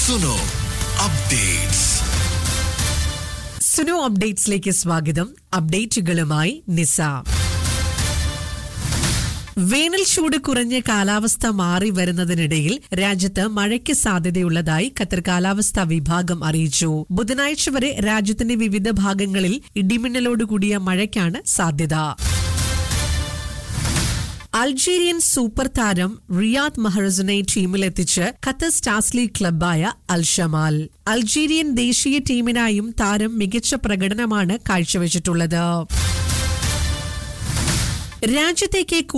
Suno updates Suno അപ്ഡേറ്റ്സിലേക്ക് സ്വാഗതം അപ്ഡേറ്റുകളുമായി നിസ വേനൽ ചൂട് കുറഞ്ഞ കാലാവസ്ഥ മാറി വരുന്നതിനിടയിൽ രാജ്യത്ത് മഴയ്ക്ക് സാധ്യതയുള്ളതായി ഖത്തർ കാലാവസ്ഥാ വിഭാഗം അറിയിച്ചു ബുധനാഴ്ച വരെ രാജ്യത്തിന്റെ വിവിധ ഭാഗങ്ങളിൽ ഇടിമിന്നലോടുകൂടിയ മഴയ്ക്കാണ് സാധ്യത അൾജീരിയൻ സൂപ്പർ താരം റിയാദ് മഹറസിനെ ടീമിലെത്തിച്ച് ഖത്തർ സ്റ്റാർസ് ലീഗ് ക്ലബായ അൽഷമാൽ അൾജീരിയൻ ദേശീയ ടീമിനായും താരം മികച്ച പ്രകടനമാണ് കാഴ്ചവെച്ചിട്ടുള്ളത് രാജ്യത്തേക്ക്